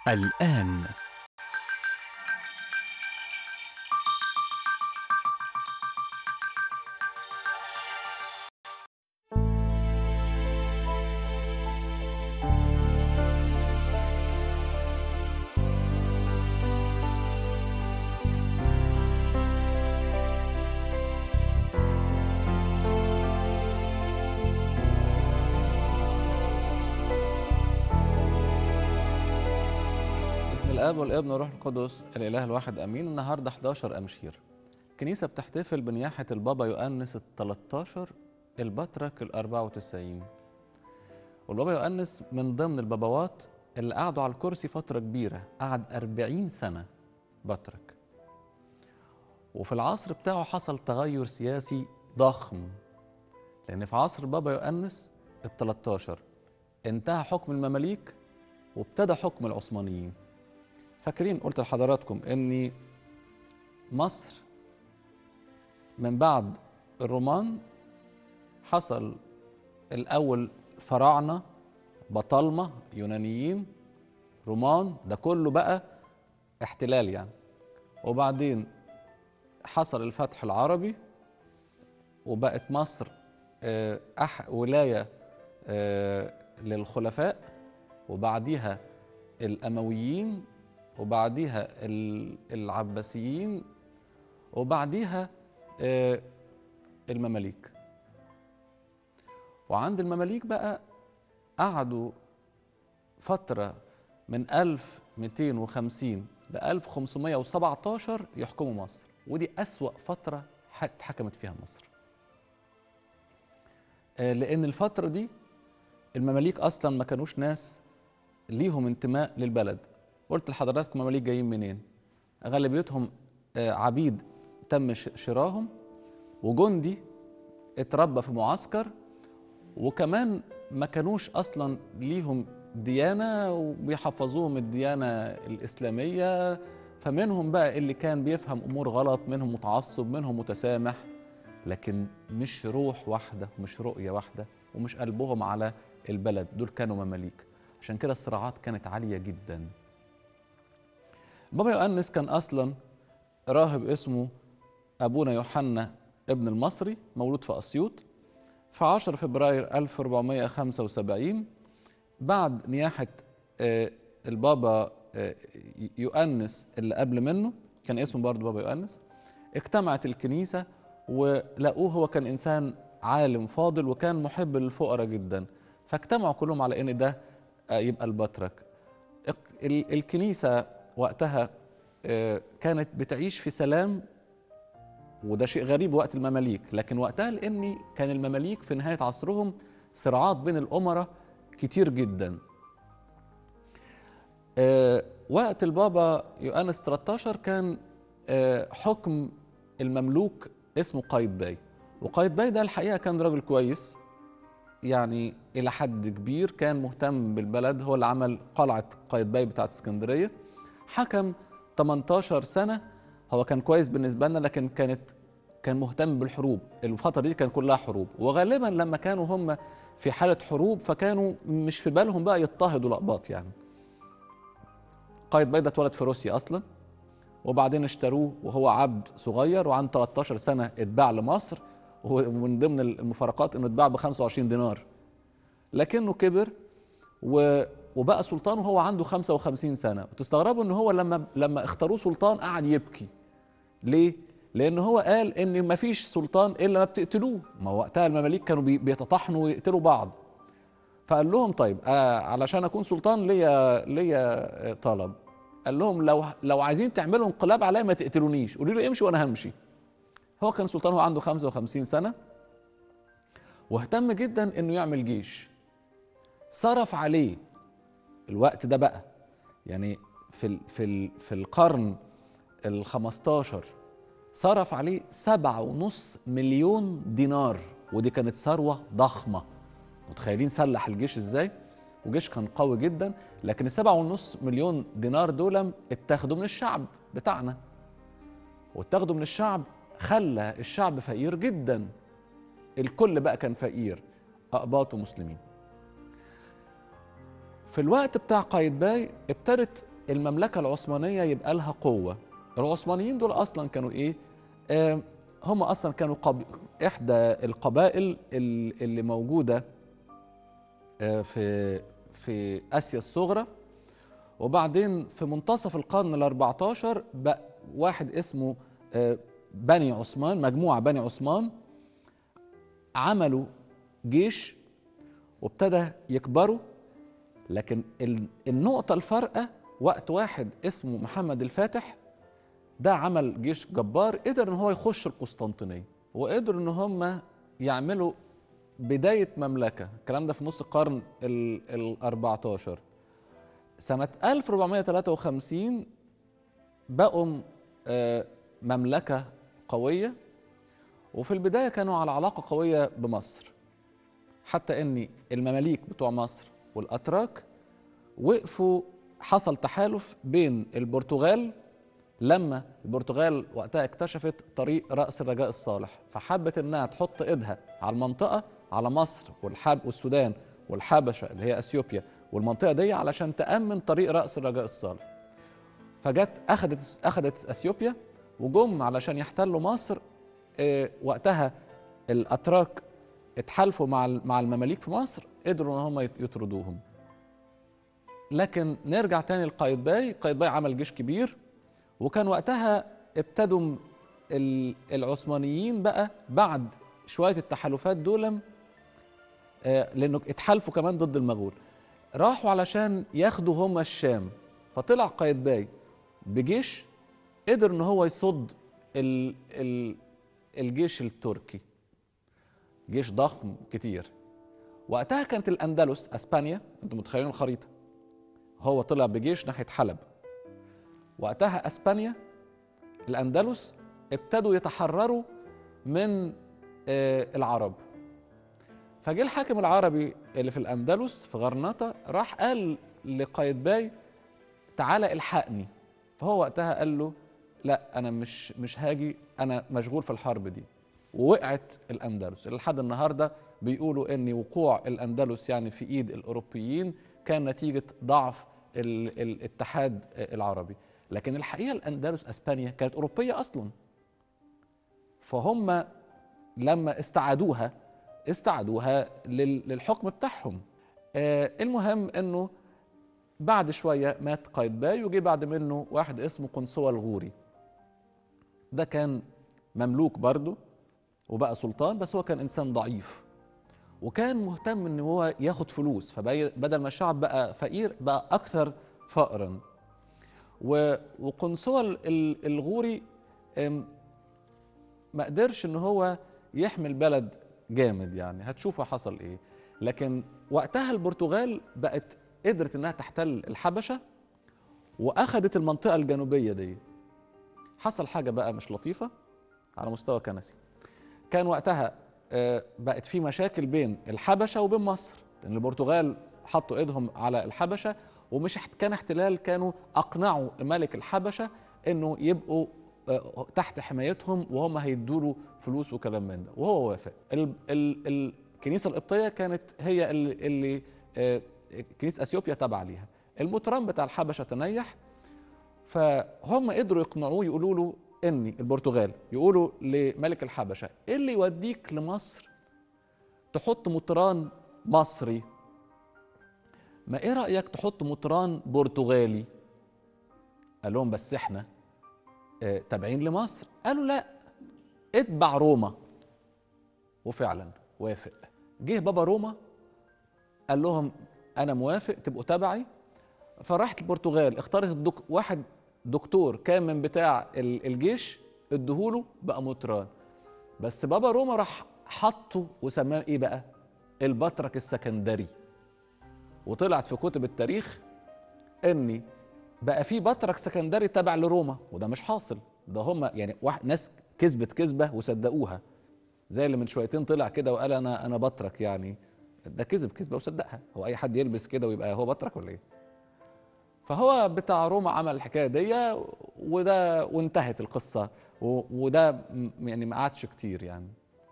الآن بسم الاب والابن والروح القدس الاله الواحد امين النهارده 11 امشير الكنيسه بتحتفل بنياحه البابا يؤنس ال 13 البطرك ال 94 والبابا يؤنس من ضمن البابوات اللي قعدوا على الكرسي فتره كبيره قعد 40 سنه بطرك وفي العصر بتاعه حصل تغير سياسي ضخم لان في عصر البابا يؤنس ال 13 انتهى حكم المماليك وابتدى حكم العثمانيين فاكرين قلت لحضراتكم ان مصر من بعد الرومان حصل الاول فراعنه بطالمه يونانيين رومان ده كله بقى احتلال يعني وبعدين حصل الفتح العربي وبقت مصر آه، أح ولايه آه، للخلفاء وبعديها الامويين وبعديها ال- العباسيين وبعديها آه، المماليك وعند المماليك بقى قعدوا فترة من 1250 ل 1517 يحكموا مصر ودي أسوأ فترة ح- اتحكمت فيها مصر آه، لأن الفترة دي المماليك أصلا ما كانوش ناس ليهم انتماء للبلد قلت لحضراتكم مماليك جايين منين غالبيتهم آه، عبيد تم ش- شراهم وجندي اتربى في معسكر وكمان ما كانوش اصلا ليهم ديانه وبيحفظوهم الديانه الاسلاميه فمنهم بقى اللي كان بيفهم امور غلط منهم متعصب منهم متسامح لكن مش روح واحده مش رؤيه واحده ومش قلبهم على البلد دول كانوا مماليك عشان كده الصراعات كانت عاليه جدا بابا يؤنس كان اصلا راهب اسمه ابونا يوحنا ابن المصري مولود في اسيوط في 10 فبراير 1475 بعد نياحة آه، البابا آه، يؤنس اللي قبل منه كان اسمه برضه بابا يؤنس اجتمعت الكنيسة ولقوه هو كان إنسان عالم فاضل وكان محب للفقراء جدا فاجتمعوا كلهم على إن ده آه، يبقى البطرك اق- ال- الكنيسة وقتها آه، كانت بتعيش في سلام وده شيء غريب وقت المماليك لكن وقتها لان كان المماليك في نهايه عصرهم صراعات بين الامراء كتير جدا آه، وقت البابا يوانس 13 كان آه، حكم المملوك اسمه قايد باي وقايد باي ده الحقيقه كان راجل كويس يعني الى حد كبير كان مهتم بالبلد هو اللي عمل قلعه قايد باي بتاعت اسكندريه حكم 18 سنه هو كان كويس بالنسبه لنا لكن كانت كان مهتم بالحروب الفتره دي كان كلها حروب وغالبا لما كانوا هم في حاله حروب فكانوا مش في بالهم بقى يضطهدوا الاقباط يعني قايد باي ده اتولد في روسيا اصلا وبعدين اشتروه وهو عبد صغير وعند 13 سنه اتباع لمصر ومن ضمن المفارقات انه اتباع ب 25 دينار لكنه كبر و وبقى سلطان وهو عنده 55 سنه وتستغربوا ان هو لما لما اختاروه سلطان قعد يبكي ليه لان هو قال ان ما فيش سلطان الا ما بتقتلوه ما هو وقتها المماليك كانوا بي- بيتطحنوا ويقتلوا بعض فقال لهم طيب آه علشان اكون سلطان ليا ليا آه، طلب قال لهم لو لو عايزين تعملوا انقلاب عليا ما تقتلونيش قولوا له امشي وانا همشي هو كان سلطان هو عنده 55 سنه واهتم جدا انه يعمل جيش صرف عليه الوقت ده بقى يعني في ال في ال في القرن ال 15 صرف عليه سبعة ونص مليون دينار ودي كانت ثروة ضخمة متخيلين سلح الجيش ازاي وجيش كان قوي جدا لكن السبعة ونص مليون دينار دول اتاخدوا من الشعب بتاعنا واتاخدوا من الشعب خلى الشعب فقير جدا الكل بقى كان فقير أقباط ومسلمين في الوقت بتاع قايتباي ابتدت المملكه العثمانيه يبقى لها قوه العثمانيين دول اصلا كانوا ايه آه هم اصلا كانوا قب... احدى القبائل ال- اللي موجوده آه في في اسيا الصغرى وبعدين في منتصف القرن ال 14 بقى واحد اسمه آه، بني عثمان مجموعه بني عثمان عملوا جيش وابتدى يكبروا لكن ال- النقطه الفارقه وقت واحد اسمه محمد الفاتح ده عمل جيش جبار قدر ان هو يخش القسطنطينيه وقدر ان هم يعملوا بدايه مملكه الكلام ده في نص القرن ال ال 14 سنه 1453 بقوا آه، مملكه قويه وفي البدايه كانوا على علاقه قويه بمصر حتى ان المماليك بتوع مصر والاتراك وقفوا حصل تحالف بين البرتغال لما البرتغال وقتها اكتشفت طريق رأس الرجاء الصالح فحبت انها تحط ايدها على المنطقة على مصر والحب والسودان والحبشة اللي هي اثيوبيا والمنطقة دي علشان تأمن طريق رأس الرجاء الصالح فجت اخذت اخذت اثيوبيا وجم علشان يحتلوا مصر آه، وقتها الاتراك اتحالفوا مع ال- مع المماليك في مصر قدروا ان هم يت- يطردوهم لكن نرجع تاني لقايتباي قايتباي عمل جيش كبير وكان وقتها ابتدوا ال- العثمانيين بقى بعد شويه التحالفات دول آه، لانه اتحالفوا كمان ضد المغول راحوا علشان ياخدوا هم الشام فطلع قايتباي بجيش قدر ان هو يصد ال ال الجيش التركي جيش ضخم كتير وقتها كانت الاندلس اسبانيا انتم متخيلين الخريطه هو طلع بجيش ناحيه حلب وقتها اسبانيا الاندلس ابتدوا يتحرروا من آه، العرب فجه الحاكم العربي اللي في الاندلس في غرناطه راح قال لقايتباي تعالى الحقني فهو وقتها قال له لا انا مش مش هاجي انا مشغول في الحرب دي ووقعت الاندلس لحد النهارده بيقولوا ان وقوع الاندلس يعني في ايد الاوروبيين كان نتيجه ضعف ال- الاتحاد العربي لكن الحقيقه الاندلس اسبانيا كانت اوروبيه اصلا فهم لما استعادوها استعادوها لل- للحكم بتاعهم آه، المهم انه بعد شويه مات قايتباي وجي بعد منه واحد اسمه قنصوة الغوري ده كان مملوك برضه وبقى سلطان بس هو كان انسان ضعيف وكان مهتم ان هو ياخد فلوس فبدل ما الشعب بقى فقير بقى اكثر فقرا و- وقنصوة ال- ال- الغوري أم، ما قدرش ان هو يحمي البلد جامد يعني هتشوفوا حصل ايه لكن وقتها البرتغال بقت قدرت انها تحتل الحبشه واخذت المنطقه الجنوبيه دي حصل حاجه بقى مش لطيفه على مستوى كنسي كان وقتها آه، بقت في مشاكل بين الحبشه وبين مصر لان البرتغال حطوا ايدهم على الحبشه ومش احت- كان احتلال كانوا اقنعوا ملك الحبشه انه يبقوا آه، تحت حمايتهم وهم هيدوا له فلوس وكلام من ده وهو وافق ال ال الكنيسه القبطيه كانت هي اللي, اللي آه، كنيسه اثيوبيا تابعه ليها المطران بتاع الحبشه تنيح فهم قدروا يقنعوه يقولوا له اني البرتغال يقولوا لملك الحبشه ايه اللي يوديك لمصر تحط مطران مصري ما ايه رايك تحط مطران برتغالي قال لهم بس احنا آه، تابعين لمصر قالوا لا اتبع روما وفعلا وافق جه بابا روما قال لهم انا موافق تبقوا تبعي فراحت البرتغال اختارت الدك... واحد دكتور كان من بتاع ال- الجيش ادهوله بقى مطران بس بابا روما راح حطه وسماه ايه بقى البطرك السكندري وطلعت في كتب التاريخ اني بقى في بطرك سكندري تبع لروما وده مش حاصل ده هم يعني واحد ناس كذبت كذبه وصدقوها زي اللي من شويتين طلع كده وقال انا انا بطرك يعني ده كذب كذبه وصدقها هو اي حد يلبس كده ويبقى هو بطرك ولا ايه فهو بتاع روما عمل الحكايه دي وده وانتهت القصه و- وده م- يعني ما قعدش كتير يعني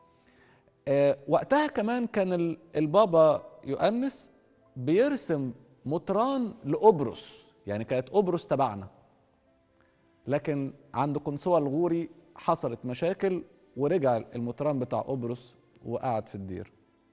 آه، وقتها كمان كان ال- البابا يؤنس بيرسم مطران لقبرص يعني كانت قبرص تبعنا لكن عند قنصوة الغوري حصلت مشاكل ورجع المطران بتاع قبرص وقعد في الدير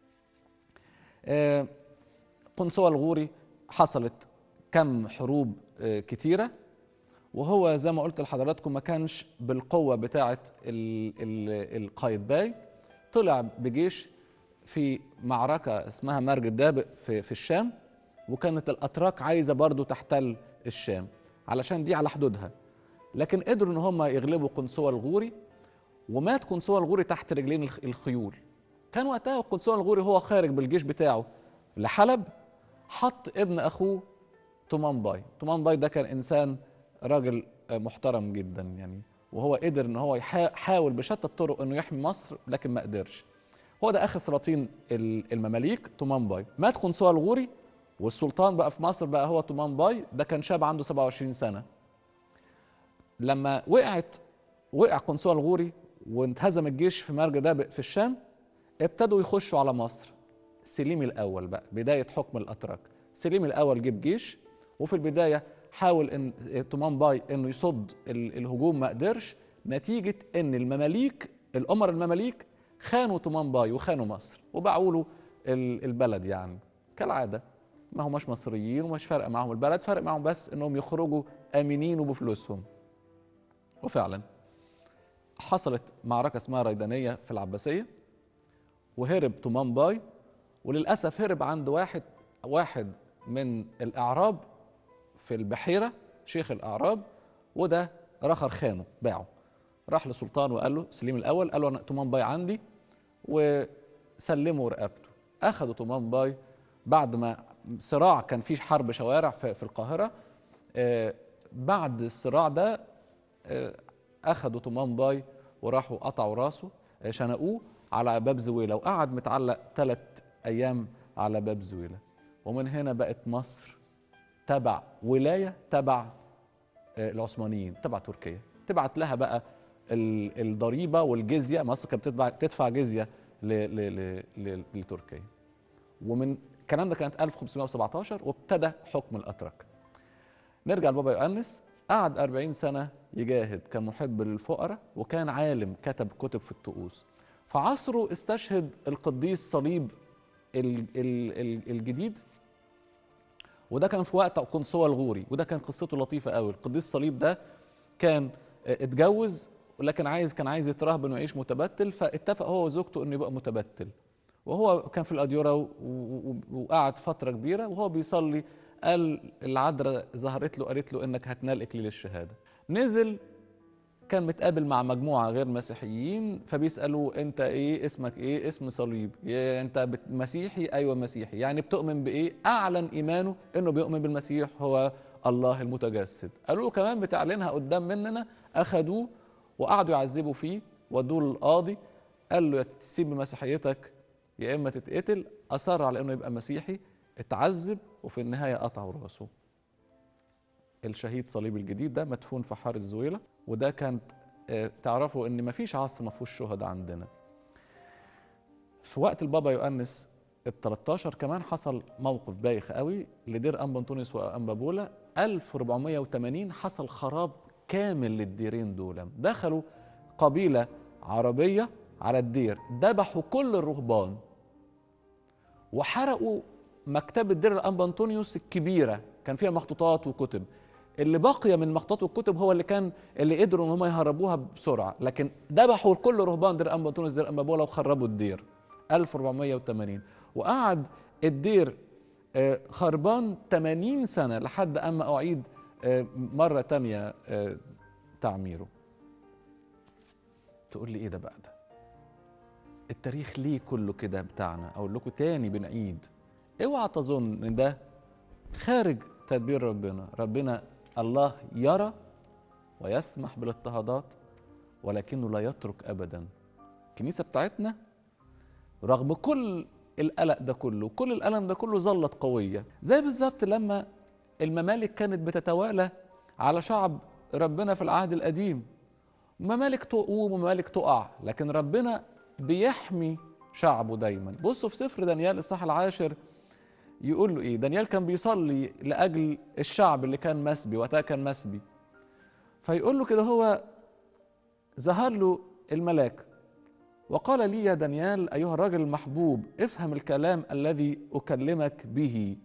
آه، قنصوة الغوري حصلت كم حروب آه، كتيرة وهو زي ما قلت لحضراتكم ما كانش بالقوة بتاعة ال- ال- القايتباي طلع بجيش في معركة اسمها مرج الدابق في, في الشام وكانت الأتراك عايزة برضو تحتل الشام علشان دي على حدودها لكن قدروا ان هم يغلبوا قنصوة الغوري ومات قنصوة الغوري تحت رجلين الخ- الخيول كان وقتها قنصوة الغوري هو خارج بالجيش بتاعه لحلب حط ابن اخوه تومان باي تومان باي ده كان انسان راجل آه، محترم جدا يعني وهو قدر ان هو يحا- حاول بشتى الطرق انه يحمي مصر لكن ما قدرش هو ده اخر سلاطين ال- المماليك تومان باي مات قنصوة الغوري والسلطان بقى في مصر بقى هو تومان باي ده كان شاب عنده 27 سنه لما وقعت وقع قنصوة الغوري وانتهزم الجيش في مرج دابق في الشام ابتدوا يخشوا على مصر سليم الاول بقى بدايه حكم الاتراك سليم الاول جيب جيش وفي البدايه حاول ان تومان باي انه يصد ال- الهجوم ما قدرش نتيجه ان المماليك الامر المماليك خانوا تومان باي وخانوا مصر وباعوا له ال- البلد يعني كالعاده ما هماش مصريين ومش فارقه معاهم البلد فارق معاهم بس انهم يخرجوا امنين وبفلوسهم وفعلا حصلت معركه اسمها ريدانيه في العباسيه وهرب تومان باي وللاسف هرب عند واحد واحد من الاعراب في البحيره شيخ الاعراب وده رخر خانه باعه راح للسلطان وقال له سليم الاول قال له انا تومان باي عندي وسلموا رقبته اخذوا تومان باي بعد ما صراع كان فيه حرب شوارع في, في القاهره آه، بعد الصراع ده آه، اخذوا تومان باي وراحوا قطعوا راسه آه، شنقوه على باب زويله وقعد متعلق ثلاث ايام على باب زويله ومن هنا بقت مصر تبع ولايه تبع آه، العثمانيين تبع تركيا تبعت لها بقى ال- الضريبه والجزيه مصر كانت بتدفع تدفع جزيه ل- ل- ل- ل- لتركيا ومن الكلام ده كانت 1517 وابتدى حكم الاتراك نرجع لبابا يؤنس قعد 40 سنة يجاهد كان محب للفقراء وكان عالم كتب كتب في الطقوس في عصره استشهد القديس صليب ال- ال- ال- الجديد وده كان في وقت قنصوة الغوري وده كان قصته لطيفة قوي القديس صليب ده كان آه، اتجوز لكن عايز كان عايز يترهبن ويعيش متبتل فاتفق هو وزوجته انه يبقى متبتل وهو كان في الأديرة و- و- وقعد فترة كبيرة وهو بيصلي قال العذراء ظهرت له قالت له انك هتنال اكليل الشهاده نزل كان متقابل مع مجموعه غير مسيحيين فبيسالوه انت ايه اسمك ايه اسم صليب يا انت بت- مسيحي ايوه مسيحي يعني بتؤمن بايه اعلن ايمانه انه بيؤمن بالمسيح هو الله المتجسد قالوا له كمان بتعلنها قدام مننا اخدوه وقعدوا يعذبوا فيه ودوه للقاضي قال له يا تسيب مسيحيتك يا اما تتقتل اصر على انه يبقى مسيحي اتعذب وفي النهايه قطعوا راسه الشهيد صليب الجديد ده مدفون في حاره زويله وده كانت آه، تعرفوا ان مفيش عصر ما فيهوش شهداء عندنا في وقت البابا يؤنس ال 13 كمان حصل موقف بايخ قوي لدير انبا انطونيوس وانبا بولا 1480 حصل خراب كامل للديرين دول دخلوا قبيله عربيه على الدير ذبحوا كل الرهبان وحرقوا مكتبة دير الأنبا أنطونيوس الكبيرة كان فيها مخطوطات وكتب اللي بقي من المخطوطات والكتب هو اللي كان اللي قدروا ان هم يهربوها بسرعه لكن ذبحوا كل رهبان دير انبا انطونيوس دير انبا بولا وخربوا الدير 1480 وقعد الدير آه، خربان 80 سنه لحد اما اعيد آه، مره تانية آه، تعميره تقول لي ايه ده بقى ده التاريخ ليه كله كده بتاعنا اقول لكم تاني بنعيد اوعى تظن ان ده خارج تدبير ربنا ربنا الله يرى ويسمح بالاضطهادات ولكنه لا يترك ابدا الكنيسه بتاعتنا رغم كل القلق ده كله كل الالم ده كله ظلت قويه زي بالظبط لما الممالك كانت بتتوالى على شعب ربنا في العهد القديم ممالك تقوم وممالك تقع لكن ربنا بيحمي شعبه دايما بصوا في سفر دانيال الصح العاشر يقول له ايه دانيال كان بيصلي لاجل الشعب اللي كان مسبي وقتها كان مسبي فيقول له كده هو ظهر له الملاك وقال لي يا دانيال ايها الرجل المحبوب افهم الكلام الذي اكلمك به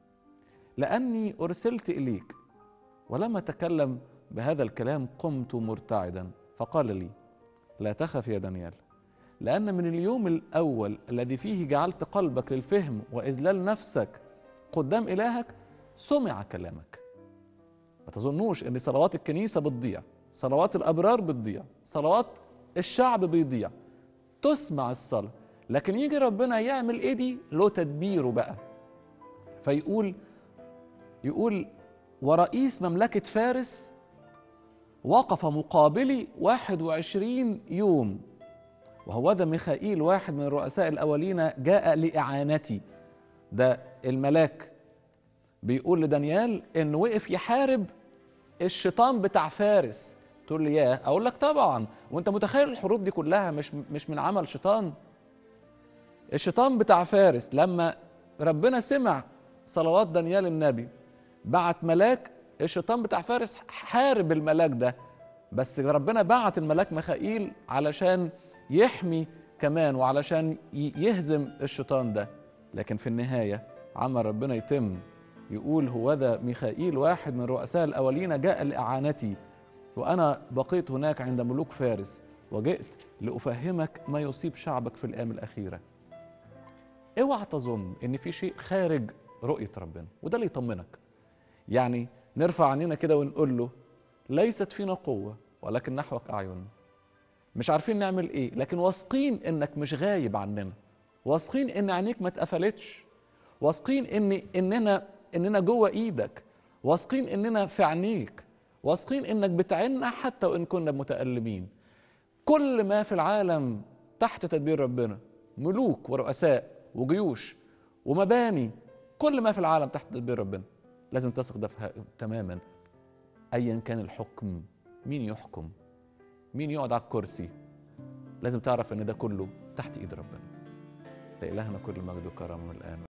لاني ارسلت اليك ولما تكلم بهذا الكلام قمت مرتعدا فقال لي لا تخف يا دانيال لأن من اليوم الأول الذي فيه جعلت قلبك للفهم وإذلال نفسك قدام إلهك سمع كلامك ما تظنوش أن صلوات الكنيسة بتضيع صلوات الأبرار بتضيع صلوات الشعب بيضيع تسمع الصلاة لكن يجي ربنا يعمل إيه دي له تدبيره بقى فيقول يقول ورئيس مملكة فارس وقف مقابلي 21 يوم وهو ذا ميخائيل واحد من الرؤساء الأولين جاء لإعانتي ده الملاك بيقول لدانيال إنه وقف يحارب الشيطان بتاع فارس تقول لي ياه أقول لك طبعا وأنت متخيل الحروب دي كلها مش مش من عمل شيطان الشيطان بتاع فارس لما ربنا سمع صلوات دانيال النبي بعت ملاك الشيطان بتاع فارس حارب الملاك ده بس ربنا بعت الملاك ميخائيل علشان يحمي كمان وعلشان يهزم الشيطان ده لكن في النهاية عمل ربنا يتم يقول هو ذا ميخائيل واحد من الرؤساء الأولين جاء لإعانتي وأنا بقيت هناك عند ملوك فارس وجئت لأفهمك ما يصيب شعبك في الأيام الأخيرة اوعى تظن ان في شيء خارج رؤية ربنا وده اللي يطمنك يعني نرفع عننا كده ونقول له ليست فينا قوة ولكن نحوك أعين مش عارفين نعمل ايه لكن واثقين انك مش غايب عننا واثقين ان عينيك ما اتقفلتش واثقين ان اننا اننا جوه ايدك واثقين اننا في عينيك واثقين انك بتعنا حتى وان كنا متألمين كل ما في العالم تحت تدبير ربنا ملوك ورؤساء وجيوش ومباني كل ما في العالم تحت تدبير ربنا لازم تثق ده تماما ايا كان الحكم مين يحكم مين يقعد على الكرسي لازم تعرف ان ده كله تحت ايد ربنا لإلهنا كل مجد وكرم الان